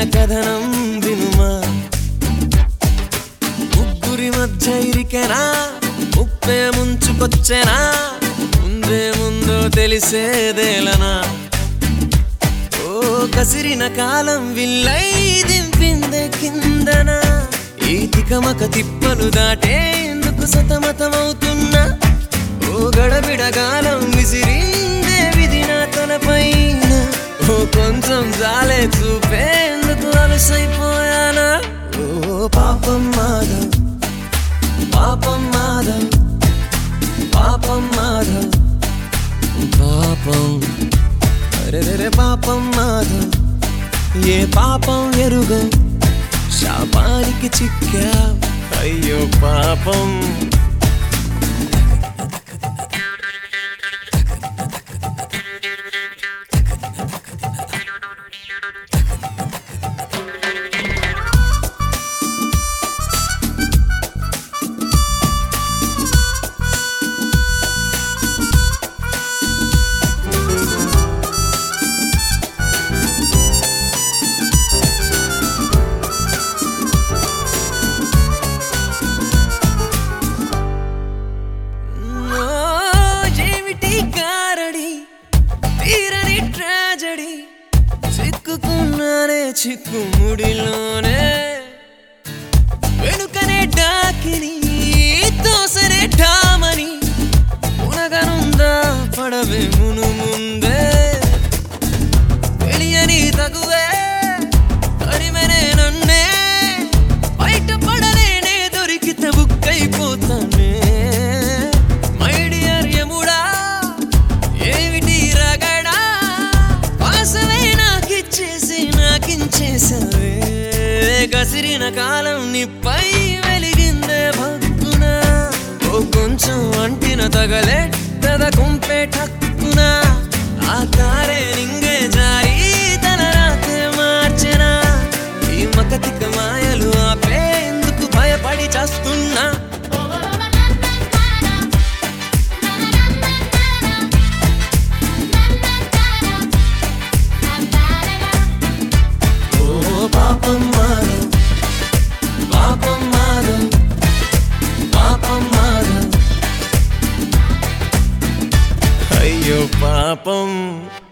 కథనం వినుమా ముగ్గురి మధ్య ఇరికెనా ముప్పే ముంచుకొచ్చెనా ముందే ముందో తెలిసేదేలనా ఓ కసిరిన కాలం విల్లై దింపిందే కిందన ఈ తికమక తిప్పలు దాటే ఎందుకు సతమతమవుతున్నా ఓ గడబిడగాలం విసిరిందే విధి నా తలపైన ఓ కొంచెం జాలే చూపేందుకు అలసైపోయానా ఓ పాపం మాధవ్ పాపం మాధవ్ పాపం మాధవ్ పాపం అరెరెరె పాపం మాధవ్ ఏ పాపం ఎరుగో శాపానికి చిక్కా అయ్యో పాపం ఓ, ఏమిటి గారడి తీరని ట్రాజడీ చిక్కుకున్నానే చిక్కుముడిలోనే వెనుకనే డాకిని తోసనే ఠామని మునగనుందా పడవే మును ముందే తెలియని తగువే తరిమెనే నన్నే బయట పడలేనే దొరికితే బుక్కైపోతానే మై డియర్ యముడా ఏమిటి రగడా వాసవే నాకిచ్చేసి నాకించేసావే కసిరిన కాలం నిప్పై వెలిగిందే భక్కున ఓ కొంచెం అంటిన తగలే తద కుంపే ఠక్కున ఆ తారే నింగే జారి తన రాతే మార్చెనా ఈ మకతిక మాయలు ఆపే ఎందుకు భయపడి చేస్తున్నా ఓ పాపం మాధవ్ పాపం మాధవ్ పాపం మాధవ్ అయ్యో పాపం